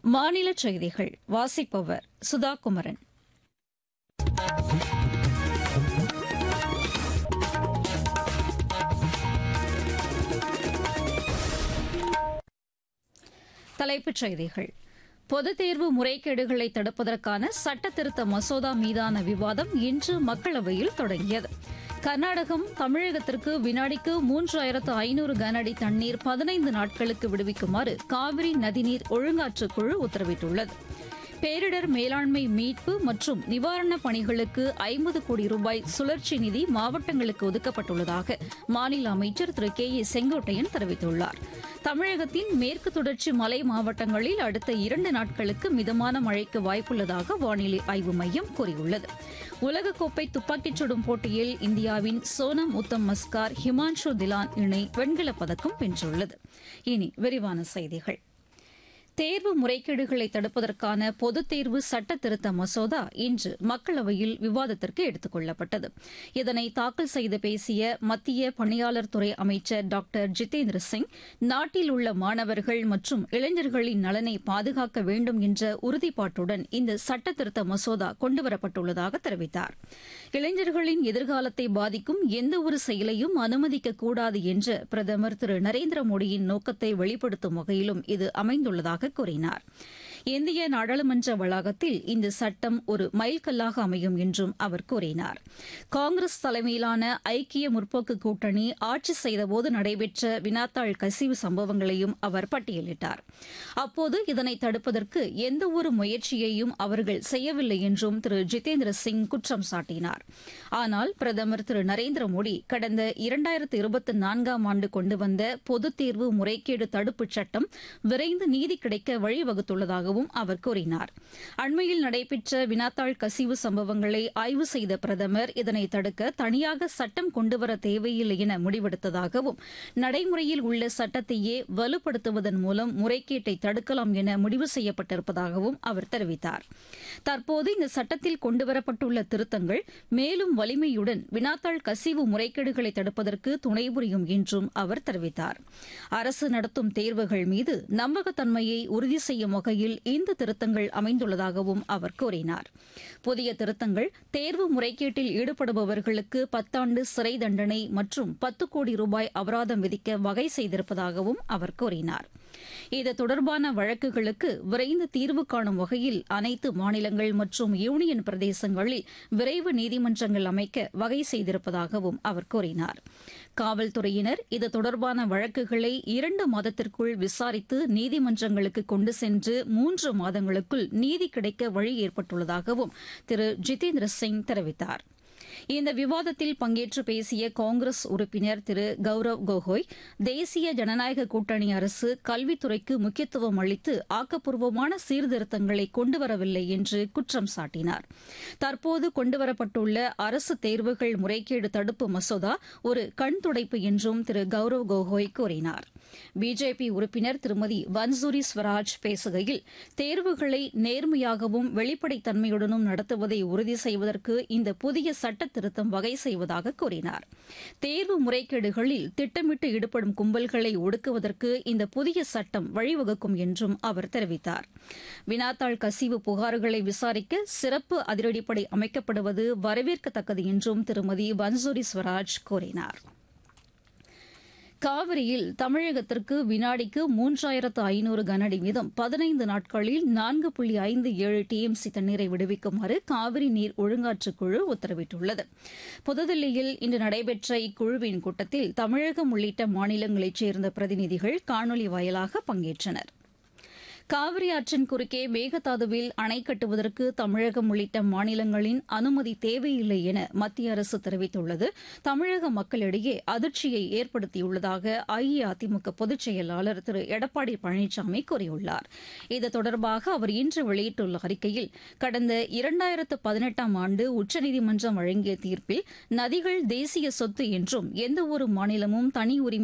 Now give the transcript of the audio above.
மாநில செய்திகள் வாசிப்பவர் சுதா குமரன் தலைப்புச் செய்திகள் பொதுத் தேர்வு முறைகேடுகளை தடுப்பதற்கான சட்ட திருத்த மசோதா மீதான விவாதம் இன்று மக்களவையில் தொடங்கியது கர்நாடகம் தமிழகத்திற்கு வினாடிக்கு மூன்றாயிரத்து ஐநூறு கன அடி தண்ணீர் பதினைந்து நாட்களுக்கு விடுவிக்குமாறு காவிரி நதிநீர் ஒழுங்காற்றுக் குழு உத்தரவிட்டுள்ளது பேரிடர் மேலாண்மை மீட்பு மற்றும் நிவாரணப் பணிகளுக்கு ஐம்பது கோடி ரூபாய் சுழற்சி நிதி மாவட்டங்களுக்கு ஒதுக்கப்பட்டுள்ளதாக மாநில அமைச்சர் திரு கே ஏ செங்கோட்டையன் தெரிவித்துள்ளார் தமிழகத்தின் மேற்கு தொடர்ச்சி மலை மாவட்டங்களில் அடுத்த இரண்டு நாட்களுக்கு மிதமான மழைக்கு வாய்ப்புள்ளதாக வானிலை ஆய்வு மையம் கூறியுள்ளது உலகக்கோப்பை துப்பாக்கிச் சுடும் போட்டியில் இந்தியாவின் சோனம் உத்தம் மஸ்கார் ஹிமான்ஷு திலான் இணை வெண்கலப் பதக்கம் வென்றுள்ளது இனி விரிவான செய்திகள் தேர்வு முறைகேடுகளை தடுப்பதற்கான பொதுத் தேர்வு சட்ட திருத்த மசோதா இன்று மக்களவையில் விவாதத்திற்கு எடுத்துக் கொள்ளப்பட்டது இதனை தாக்கல் செய்து பேசிய மத்திய பணியாளர் துறை அமைச்சர் டாக்டர் ஜிதேந்திர சிங் நாட்டில் உள்ள மாணவர்கள் மற்றும் இளைஞர்களின் நலனை பாதுகாக்க வேண்டும் என்ற உறுதிப்பாட்டுடன் இந்த சட்ட திருத்த மசோதா கொண்டுவரப்பட்டுள்ளதாக தெரிவித்தார் இளைஞர்களின் எதிர்காலத்தை பாதிக்கும் எந்தவொரு செயலையும் அனுமதிக்கக்கூடாது என்ற பிரதமர் திரு நரேந்திர மோடியின் நோக்கத்தை வெளிப்படுத்தும் வகையிலும் இது அமைந்துள்ளதாக கூறினார் இந்திய நாடாளுமன்ற வளாகத்தில் இந்த சட்டம் ஒரு மைல்கல்லாக அமையும் என்றும் அவர் கூறினார் காங்கிரஸ் தலைமையிலான ஐக்கிய முற்போக்கு கூட்டணி ஆட்சி செய்தபோது நடைபெற்ற வினாத்தாள் கசிவு சம்பவங்களையும் அவர் பட்டியலிட்டார் அப்போது இதனை தடுப்பதற்கு எந்தவொரு முயற்சியையும் அவர்கள் செய்யவில்லை என்றும் திரு ஜிதேந்திர சிங் குற்றம் சாட்டினார் ஆனால் பிரதமர் திரு நரேந்திர மோடி கடந்த இரண்டாயிரத்து இருபத்தி நான்காம் ஆண்டு கொண்டு வந்த பொதுத் தேர்வு முறைகேடு தடுப்புச் சட்டம் விரைந்து நீதி கிடைக்க வழிவகுத்துள்ளதாகவும் அவர் கூறினார் அண்மையில் நடைபெற்ற வினாத்தாள் கசிவு சம்பவங்களை ஆய்வு செய்த பிரதமர் இதனை தடுக்க தனியாக சட்டம் கொண்டுவர தேவையில்லை என முடிவெடுத்ததாகவும் நடைமுறையில் உள்ள சட்டத்தையே வலுப்படுத்துவதன் மூலம் முறைகேட்டை தடுக்கலாம் என முடிவு செய்யப்பட்டிருப்பதாகவும் அவர் தெரிவித்தார் தற்போது இந்த சட்டத்தில் கொண்டுவரப்பட்டுள்ள திருத்தங்கள் மேலும் வலிமையுடன் வினாத்தாள் கசிவு முறைகேடுகளை தடுப்பதற்கு துணை புரியும் என்றும் அவர் தெரிவித்தார் அரசு நடத்தும் தேர்வுகள் மீது நம்பகத்தன்மையை உறுதி செய்யும் வகையில் இந்த திருத்தங்கள் அமைந்துள்ளதாகவும் அவர் கூறினார் புதிய திருத்தங்கள் தேர்வு முறைகேட்டில் ஈடுபடுபவர்களுக்கு பத்தாண்டு சிறை தண்டனை மற்றும் பத்து கோடி ரூபாய் அபராதம் விதிக்க வகை செய்திருப்பதாகவும் அவர் கூறினார் இது தொடர்பான வழக்குகளுக்கு விரைந்து தீர்வு காணும் வகையில் அனைத்து மாநிலங்கள் மற்றும் யூனியன் பிரதேசங்களில் விரைவு நீதிமன்றங்கள் அமைக்க வகை செய்திருப்பதாகவும் அவர் கூறினார் காவல்துறையினர் இது தொடர்பான வழக்குகளை இரண்டு மாதத்திற்குள் விசாரித்து நீதிமன்றங்களுக்கு கொண்டு சென்று மூன்று மாதங்களுக்குள் நீதி கிடைக்க வழி ஏற்பட்டுள்ளதாகவும் திரு ஜிதேந்திர சிங் தெரிவித்தார் இந்த விவாதத்தில் பங்கேற்று பேசிய காங்கிரஸ் உறுப்பினர் திரு கௌரவ் கோகோய் தேசிய ஜனநாயக கூட்டணி அரசு கல்வித்துறைக்கு முக்கியத்துவம் அளித்து ஆக்கப்பூர்வமான சீர்திருத்தங்களை கொண்டுவரவில்லை என்று குற்றம் சாட்டினார் தற்போது கொண்டுவரப்பட்டுள்ள அரசு தேர்வுகள் முறைகேடு தடுப்பு மசோதா ஒரு கண் துடைப்பு என்றும் திரு கௌரவ் கோகோய் கூறினார் பிஜேபி உறுப்பினர் திருமதி வன்சூரி ஸ்வராஜ் பேசுகையில் தேர்வுகளை நேர்மையாகவும் வெளிப்படைத்தன்மையுடனும் நடத்துவதை உறுதி செய்வதற்கு இந்த புதிய சட்ட திருத்தம் வகை செய்வதாக கூறினார் தேர்வு முறைகேடுகளில் திட்டமிட்டு ஈடுபடும் கும்பல்களை ஒடுக்குவதற்கு இந்த புதிய சட்டம் வழிவகுக்கும் என்றும் அவர் தெரிவித்தார் வினாத்தாள் கசிவு புகார்களை விசாரிக்க சிறப்பு அதிரடிப்படை அமைக்கப்படுவது வரவேற்கத்தக்கது என்றும் திருமதி பன்சூரி ஸ்வராஜ் கூறினார் காவிரியில் தமிழகத்திற்கு வினாடிக்கு மூன்றாயிரத்து ஐநூறு கனஅடி வீதம் பதினைந்து நாட்களில் நான்கு புள்ளி ஐந்து ஏழு டிஎம்சி தண்ணீரை விடுவிக்குமாறு காவிரி நீர் ஒழுங்காற்றுக் குழு உத்தரவிட்டுள்ளது புதுதில்லியில் இன்று நடைபெற்ற இக்குழுவின் கூட்டத்தில் தமிழகம் உள்ளிட்ட மாநிலங்களைச் சேர்ந்த பிரதிநிதிகள் காணொலி வாயிலாக பங்கேற்றனர் காவிரி ஆற்றின் குறுக்கே மேகதாதுவில் அணை கட்டுவதற்கு தமிழகம் உள்ளிட்ட மாநிலங்களின் அனுமதி தேவையில்லை என மத்திய அரசு தெரிவித்துள்ளது தமிழக மக்களிடையே அதிர்ச்சியை ஏற்படுத்தியுள்ளதாக அஇஅதிமுக பொதுச் செயலாளர் திரு எடப்பாடி பழனிசாமி கூறியுள்ளார் இது தொடர்பாக அவர் இன்று வெளியிட்டுள்ள அறிக்கையில் கடந்த இரண்டாயிரத்து பதினெட்டாம் ஆண்டு உச்சநீதிமன்றம் வழங்கிய தீர்ப்பில் நதிகள் தேசிய சொத்து என்றும் எந்தவொரு மாநிலமும் தனி உரிமை